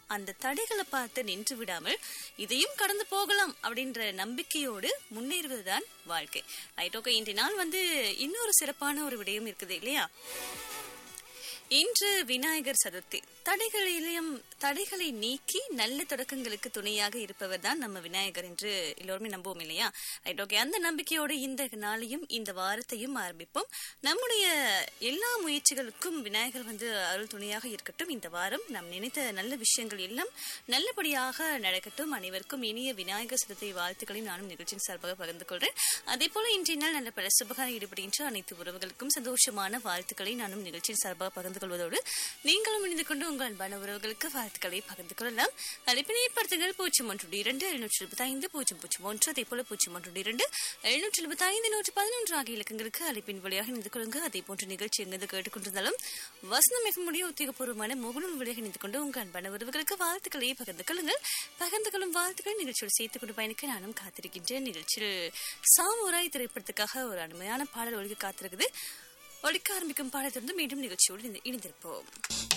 அந்த தடைகளை பார்த்து நின்று விடாமல் இதையும் கடந்து போகலாம் அப்படின்ற நம்பிக்கையோடு முன்னேறுவதுதான் வாழ்க்கை ரைட் ஓகே இன்றைய நாள் வந்து இன்னொரு சிறப்பான ஒரு விடயம் இருக்குது இல்லையா இன்று விநாயகர் சதுர்த்தி தடைகளிலும் தடைகளை நீக்கி நல்ல தொடக்கங்களுக்கு துணையாக இருப்பவர் தான் நம்ம விநாயகர் என்று எல்லோருமே நம்புவோம் இல்லையா ரைட் ஓகே அந்த நம்பிக்கையோடு இந்த நாளையும் இந்த வாரத்தையும் ஆரம்பிப்போம் நம்முடைய எல்லா முயற்சிகளுக்கும் விநாயகர் வந்து அருள் துணையாக இருக்கட்டும் இந்த வாரம் நாம் நினைத்த நல்ல விஷயங்கள் எல்லாம் நல்லபடியாக நடக்கட்டும் அனைவருக்கும் இனிய விநாயகர் சதுர்த்தி வாழ்த்துக்களையும் நானும் நிகழ்ச்சியின் சார்பாக பகிர்ந்து கொள்றேன் அதே போல இன்றைய நாள் நல்ல பல சுபகார ஈடுபடுகின்ற அனைத்து உறவுகளுக்கும் சந்தோஷமான வாழ்த்துக்களை நானும் நிகழ்ச்சியின் சார்பாக பகிர்ந்து கொள்வதோடு நீங்களும் இணைந்து கொண்டு உங்கள் அன்பான உறவுகளுக்கு வாழ்த்துக்களை பகிர்ந்து கொள்ளலாம் அழைப்பினை ஏற்படுத்துங்கள் பூஜ்ஜியம் ஒன்று இரண்டு எழுநூற்றி இருபத்தி ஐந்து பூஜ்ஜியம் பூஜ்ஜியம் ஒன்று அதே போல பூஜ்ஜியம் ஒன்று இரண்டு எழுநூற்றி இருபத்தி ஐந்து நூற்றி பதினொன்று ஆகிய இலக்கங்களுக்கு அழைப்பின் வழியாக இணைந்து கொள்ளுங்க அதே போன்ற நிகழ்ச்சி எங்கு கேட்டுக்கொண்டிருந்தாலும் வசனம் மிக முடிய உத்தியோகபூர்வமான முகநூல் வழியாக இணைந்து கொண்டு உங்கள் அன்பான உறவுகளுக்கு வாழ்த்துக்களை பகிர்ந்து கொள்ளுங்கள் பகிர்ந்து கொள்ளும் வாழ்த்துக்களை நிகழ்ச்சியோடு சேர்த்துக் கொண்டு பயணிக்க நானும் காத்திருக்கின்றேன் நிகழ்ச்சியில் சாமுராய் திரைப்படத்துக்காக ஒரு அருமையான பாடல் ஒழிக்க காத்திருக்குது ஒழிக்க ஆரம்பிக்கும் பாடத்திலிருந்து மீண்டும் நிகழ்ச்சியோடு இணைந்திருப்போம்